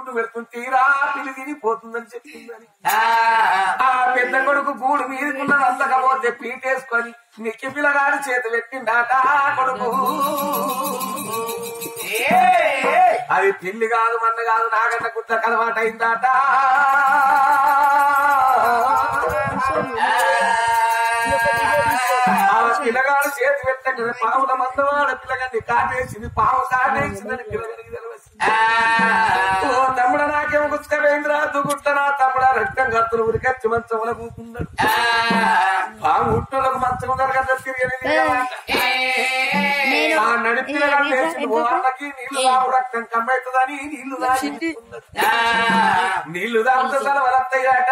గుడ్డు పెడుతుంటే రా పిల్లి తినిపోతుందని చెప్పిందని ఆ పెద్ద కొడుకు గూడు మీదకున్న అందకపోతే పీటేసుకొని నిక్కి పిల్లగాడు చేతి పెట్టిండాట ఆ కొడుకు అది పిల్లి కాదు మన్న కాదు నాగన్న గుట్ట కలవాట అయిందాట ఆ పిల్లగాడు చేతి పెట్టండి పావుల మందవాడ పిల్లగాన్ని కాటేసింది పావు కాటేసిందని పిల్లగానికి తెలియదు ఓ తమ్ముడ నాకేమో గుచ్చుకపోయిందిరా దుగుట్టనా తమ్ముడ రక్తం కత్తులు ఉరికచ్చి మంచంలో కూకున్నాడు పాము ఉట్టులకు మంచం ఉన్నారు కదా తిరిగి ఆ నడిపిన వాళ్ళకి నీళ్లు రావు రక్తం కమ్మైతుందని నీళ్లు దాగి నీళ్లు దాంతో వలత్తయ్యాట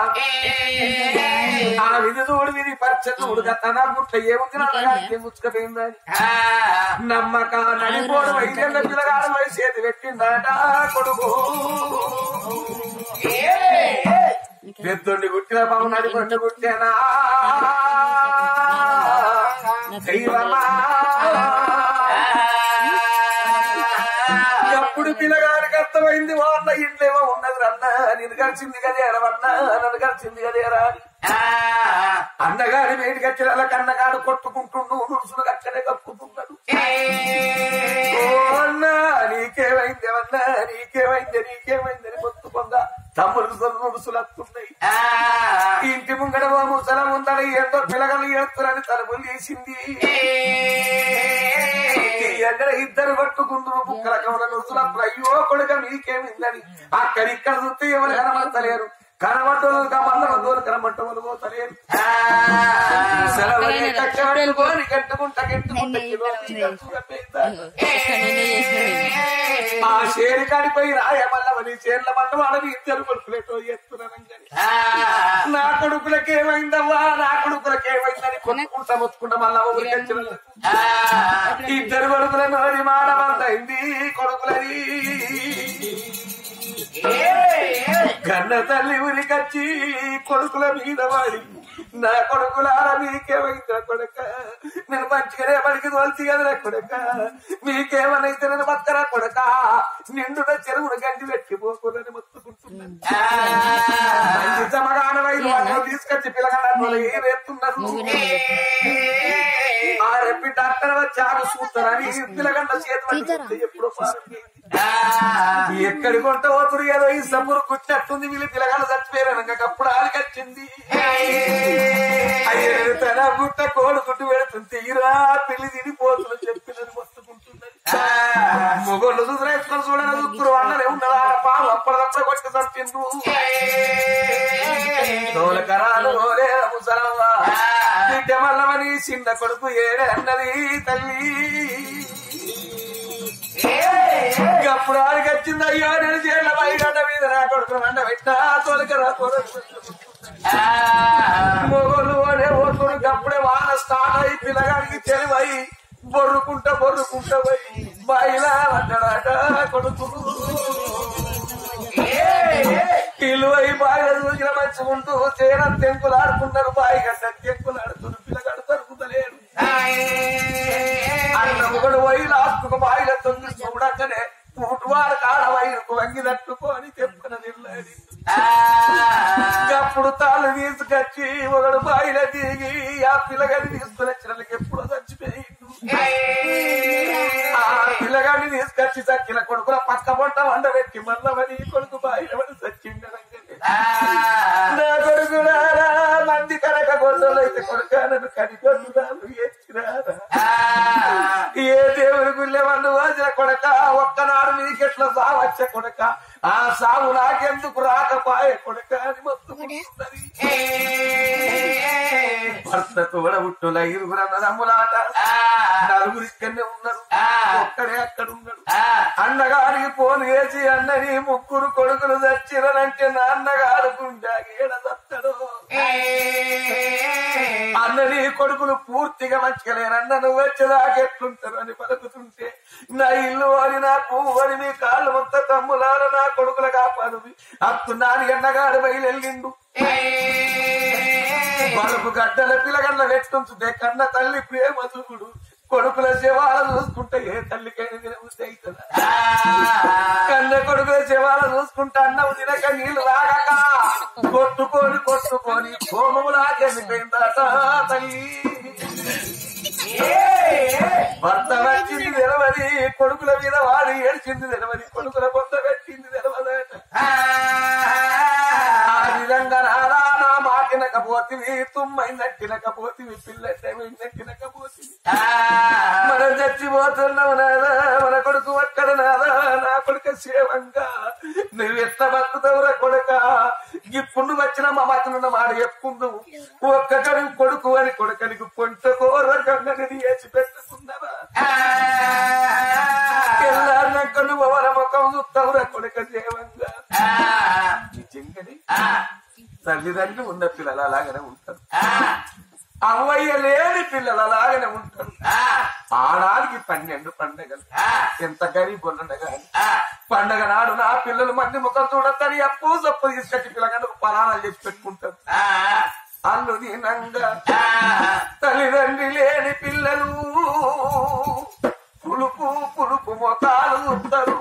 ఆ విధి చూడు విధి పరీక్ష చూడుగా తన గుట్ట ఏముంది ముచ్చుకపోయిందని నమ్మక నడిపోడు ఐదేళ్ల పిల్లగాడు పోయి చేతి పెట్టిందట కొడుకు పెద్దోండి గుట్టిన పాము నడిపొట్టు గుట్టేనా దైవమా ఎప్పుడు పిల్లగాడికి అర్థమైంది వాళ్ళ ఇంట్లేమో ఉన్నది రన్న నేను కలిసింది కదే అరవన్నా నన్ను కలిసింది కదే రా అని. అన్నగాడి వేడికి వచ్చిన కన్నగాడు కొట్టుకుంటుండు నుడుసులు అక్కడే కప్పుతున్నాడు ఓ అన్నా నీకేమైంది అన్నా నీకేమైంది నీకేమైంది అని మొత్తుకుందా తమ్ముడు నుడుసులు వస్తున్నాయి ఇంటి ముంగడ ఓ ముసలం ఉందని ఎంతో పిల్లగలు ఏడుతురని తలుపులు తీసింది ఎక్కడ ఇద్దరు కొట్టుకుంటున్న బుక్కల కమల నుడుసులు అప్పుడు అయ్యో కొడుక మీకేమిందని అక్కడ ఇక్కడ చూస్తే ఎవరు కనబడతలేరు కనబట్టలు మందరం దూరం కనబట్టవలు పోతలేరు సెలవుని కట్టబెట్టుకొని కట్టుకుంటా కట్టుకుంటా ఆ షేరి కాడిపోయి రాయమల్లవని చేర్ల మండవాడని ఇద్దరు కొడుకులేటో చేస్తున్నాను నా కొడుకులకి ఏమైందవ్వా నా కొడుకులకి ఏమైందని కొట్టుకుంటా మొత్తుకుంటా మళ్ళా ఊరికొచ్చిన ఇద్దరు కొడుకుల నోరి మాడమందైంది కొడుకులని కన్న తల్లి ఉరికొచ్చి కొడుకుల మీద వాడి నా కొడుకులారా మీకేమైందా కొడక నేను మంచిగానే పడికి తోల్చి కదరా కొడక మీకేమనైతే నేను బతకరా కొడక నిండున చెరువును గంటి పెట్టిపోకురని మొత్తుకుంటున్నాను మంచి సమగానమైలు వాళ్ళు తీసుకొచ్చి పిల్లగాడు రేపుతున్నారు ఆ రెప్పి డాక్టర్ వచ్చి ఆరు చూస్తారని పిల్లగంట చేతి పట్టుకుంటే ఎప్పుడో పారింది ఎక్కడి కొంట పోతురు ఏదో ఈ సబ్బురు కుట్టినట్టుంది వీళ్ళు పిల్లగాళ్ళు చచ్చిపోయారు అప్పుడు ఆలికొచ్చింది అయ్యో తన గుట్ట కోడు గుట్టు పెడుతుంది తీరా పెళ్లి తినిపోతులు చెప్పినది మొత్తుకుంటున్నది మొగోళ్ళు చూసిన చూడని చూస్తురు వాళ్ళనే ఉన్నదా పాము అప్పటిదప్పుడు కొట్టి చంపిండు తోలకరాలు ఓరే ముసలవ్వ బిడ్డ మల్లవని చిన్న కొడుకు ఏడే అన్నది తల్లి అప్పుడు ఆడికి వచ్చింది అయ్యో నేను చేయాల పైగడ్డ మీద నా కొడుకు మండ పెట్టా తోలకరా తోలకు మొగలు అనే ఓటుకు అప్పుడే వాన స్టార్ట్ అయి పిల్లగాడికి తెలివై బొర్రుకుంటా బొర్రుకుంటా పోయి బాయిలా పడ్డాడట కొడుకు పిలువై బాయిల దూకిన మంచుకుంటూ చేన తెంకులాడుకుంటారు బాయి గడ్డ తెంకులాడుతున్నారు పిల్లగాడు తరుగుతలేడు అన్న ఒకడు పోయి లాస్ట్కు బాయిల తొంగి చూడకనే పుట్టువాడు కాడ వైరుకు వంగి తట్టుకొని తెప్పున నిల్లాడి అప్పుడు తాళ్ళు తీసుకొచ్చి ఒకడు బాయిల దిగి ఆ పిల్లగాడిని తీసుకుని వచ్చిన ఎప్పుడో చచ్చిపోయిండు ఆ పిల్లగాడిని తీసుకొచ్చి చచ్చిన కొడుకుల పక్క పొట్ట వండబెట్టి మల్లవని కొడుకు బాయిల పడి చచ్చిండనంగా నా కొడుకులారా మంది కనుక గొడ్డలు అయితే కొడుక నన్ను కనికొడుకురాలు ఎచ్చిరారా ఏ దేవుడి గుళ్ళే వాళ్ళు వాసిన కొడక ఒక్కనాడు నీకెట్లా సావచ్చ కొడక ఆ సాగు నాకెందుకు రాకపాయే కొడక అని మొత్తుకుంటున్నది భర్త తోడ ఉట్టుల ఇరుగురు అన్నదమ్ములాట నలుగురు ఇక్కడనే ఉన్నారు ఒక్కడే అక్కడ ఉన్నాడు అన్నగారికి ఫోన్ వేసి అన్నని ముగ్గురు కొడుకులు చచ్చిరనంటే నాన్నగారు గుండా ఏడ చస్తాడు అన్నని కొడుకులు పూర్తిగా మంచిగా అన్న నువ్వు వచ్చేదాకా ఎట్లుంటారు అని పలుకుతుంటే నా ఇల్లు అని నా పువ్వు అని మీ కాళ్ళు మొత్తం తమ్ములార నా కొడుకుల కాపాడు అప్పుడు నాని అన్నగాడు బయలుదేరిండు మనకు గడ్డల పిల్లగడ్ల వెట్టుంచుతే కన్న తల్లి ప్రేమ చూడు కొడుకుల శవాల చూసుకుంటే ఏ తల్లికైనా తినబుద్ధి అవుతుందా కన్న కొడుకుల శవాల చూసుకుంటే అన్నం తినక నీళ్లు రాగక కొట్టుకొని కొట్టుకొని కోమములా చనిపోయిందట తల్లి భర్త వచ్చింది తెలవది కొడుకుల మీద వాడు ఏడ్చింది తెలవది కొడుకుల పొంద పెట్టింది తెలవదట ఆ విధంగా నారా నా మాటినకపోతివి తుమ్మైనట్టినకపోతివి పిల్లట్టమైనట్టినకపోతివి మనం చచ్చిపోతున్నావు నాదా మన కొడుకు అక్కడ నాదా నా కొడుక సేవంగా నువ్వు ఎట్ల బతుకుతావురా కొడుక ఇప్పుడు వచ్చిన మా మతనున్న మాట చెప్పుకుందు ఒక్కటని కొడుకు అని కొడుకనికి పొంట కోర గంగని వేసి పెట్టుకున్నావా ఎల్లారినాక నువ్వు ఎవరి ముఖం చూస్తావురా కొడుక సేవంగా నిజంగానే తల్లిదండ్రులు ఉన్న పిల్లలు అలాగనే ఉంటారు అవ్వయ్య లేని పిల్లలు అలాగనే ఉంటారు ఆడానికి పన్నెండు పండగలు ఎంత గరీబ్ ఉండగా పండగ నాడు నా పిల్లలు మంది ముఖం చూడతారు అప్పు సప్పు తీసుకొచ్చి పిల్లగాడు పరాణాలు చేసి పెట్టుకుంటారు అల్లు దీనంగా తల్లిదండ్రి లేని పిల్లలు పులుపు పులుపు మొఖాలు చూస్తారు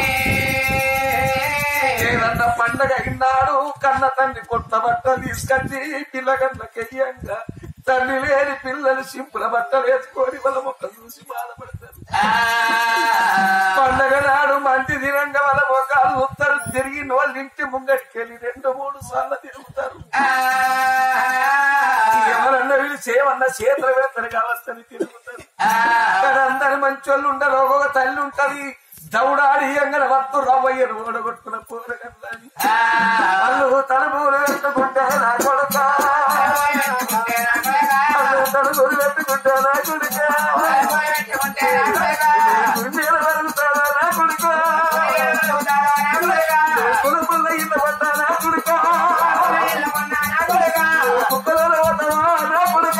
ఏదన్నా పండగ అయినాడు కన్న తండ్రి కొత్త బట్టలు తీసుకొచ్చి పిల్లగన్నకెయ్యంగా తల్లి లేని పిల్లలు సింపుల బట్టలు వేసుకొని వాళ్ళ మొక్క చూసి బాధపడతారు పండగ నాడు మంచి దినంగా వాళ్ళ మొక్కలు చూస్తారు తిరిగి వాళ్ళ ఇంటి ముంగటికెళ్ళి రెండు మూడు సార్లు తిరుగుతారు ఎవరన్నా వీళ్ళు చేయమన్నా చేతులు వేస్తారు కావచ్చని తిరుగుతారు కానీ అందరు మంచోళ్ళు ఉండరు ఒక్కొక్క తల్లి ఉంటది దౌడాడి ఎంగన వత్తు రవ్వయ్యను ఓడగొట్టుకున్న పూరగల్లని వాళ్ళు తన పూర పెట్టుకుంటే నా కొడుక వాళ్ళు తన గురి పెట్టుకుంటే నా కొడుక గుండెలు పెరుగుతాడా నా కొడుక కులుపుల్ల ఇళ్ళ పడ్డా నా కొడుక కుక్కలలో పడ్డా నా కొడుక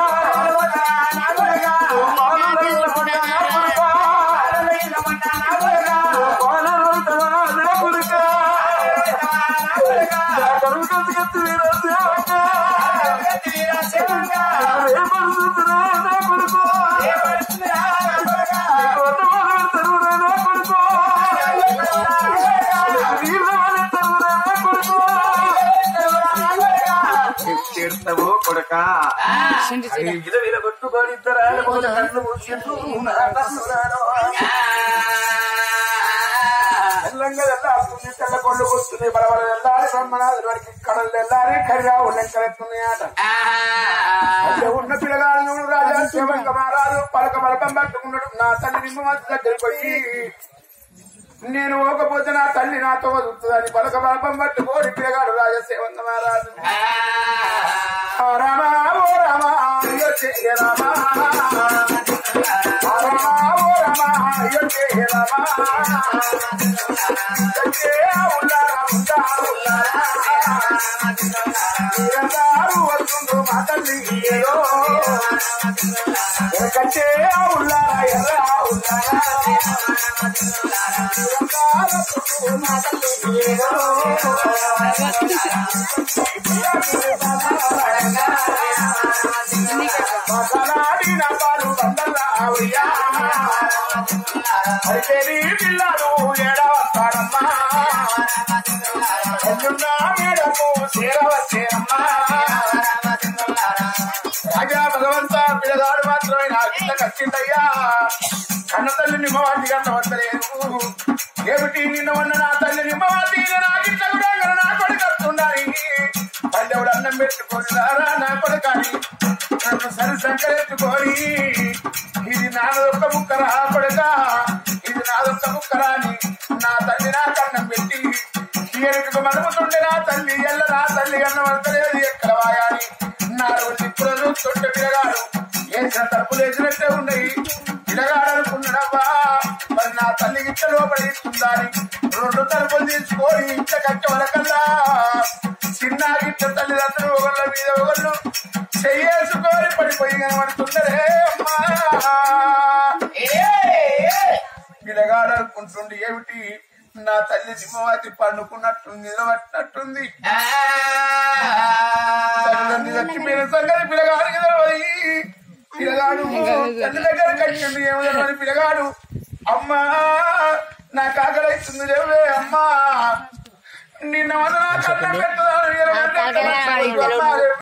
మానుల ఇళ్ళ పడ్డా నా కొడుక కోనలు పడ్డా నా కొడుక నా కరువు కత్తి వీరసేవక రేపడుతుందిరా నా కొడుకు కొత్త మొదలు తెరువురా నా కొడుకు నీళ్ళ వల్ల తెరువురా నా కొడుకు తిడతావు కొడక వీర వీర కొట్టుకొని ఇద్దరా కళ్ళు మూసిండ్రు నా కన్నులారో. తెల్లంగా తెల్లారుతుంది తెల్ల కొళ్ళు వస్తుంది బలబల తెల్లారి బ్రహ్మనాథుడి వారికి కడలు తెల్లారి కర్యా ఉల్లెక్కలెత్తున్నాయి ఆట అక్కడ ఉన్న పిల్లగాడు చూడు రాజా శివంగ మహారాజు పలక పలకం పట్టుకున్నాడు నా తల్లి నిమ్మమాత దగ్గరికి వచ్చి నేను పోకపోతే నా తల్లి నాతో వదులుతుందని పలక పలకం పట్టుకోని పిల్లగాడు రాజా శివంగ మహారాజు ఆ రామా ఓ రామా అయ్యో జయ రామా ఆ రామా ఓ రామా అయ్యో జయ రామా జయ ఉల్లారా ఉందా ఉల్లారా మీరందరూ వస్తుండ్రు మా తల్లి ఏదో కంటే ఉల్లారా ఎర్ర ఉల్లారా మీరందరూ వస్తుండ్రు మా తల్లి ఏదో మసలాడిన పాలు వందలావయ్యా అరికెలి పిల్లలు ఏడవస్తాడమ్మా ఎన్నున్నా మేడము చేరవచ్చేరమ్మా రాజా భగవంత పిల్లగాడు మాత్రమే నా కింద కచ్చిందయ్యా కన్న తల్లి నిమ్మవాటి కన్న వద్దలేదు ఏమిటి నిన్న ఉన్న నా తల్లి నిమ్మవాటి నా గిట్ల కూడా నా కొడుకు వస్తుండాలి పల్లెవుడు అన్నం పెట్టుకొని రారా నా కొడుకాని నన్ను సరి సంకరెత్తుకొని ఇది నాదొక్క ముక్కరా కొడుక ఇది నాదొక్క ముక్కరా అని నా తల్లి నా కన్నం పెట్టి ఎరుకు మనుముతుండే నా తల్లి ఎల్ల నా తల్లి కన్నం అంతలేదు ఎక్కడ వాయాలి నా రోజు ఇప్పుడు చూస్తుంటే పిల్లగాడు వేసిన తప్పులు వేసినట్టే ఉన్నాయి పిల్లగాడు అనుకున్నాడబ్బా మరి నా తల్లి గిట్ట లోపడి ఇస్తుందని రెండు తలుపులు తీసుకొని ఇంత కట్ట వరకల్లా చిన్న గిట్ట తల్లిదండ్రులు ఒకళ్ళ మీద ఒకళ్ళు చెయ్యేసుకొని పడిపోయి కనబడుతుందరే అమ్మా పిల్లగాడు అనుకుంటుండే ఏమిటి నా తల్లి సింహవాతి పండుకున్నట్టు నిలబట్టినట్టుంది తల్లిదండ్రి చచ్చిపోయిన సంగతి పిల్లగాడికి తెలియదు పిల్లగాడు తల్లి దగ్గర కట్టింది ఏమని పిల్లగాడు అమ్మా నా కాకలైతుంది రేవే అమ్మా నిన్న వల్ల నా కన్న పెట్టదాను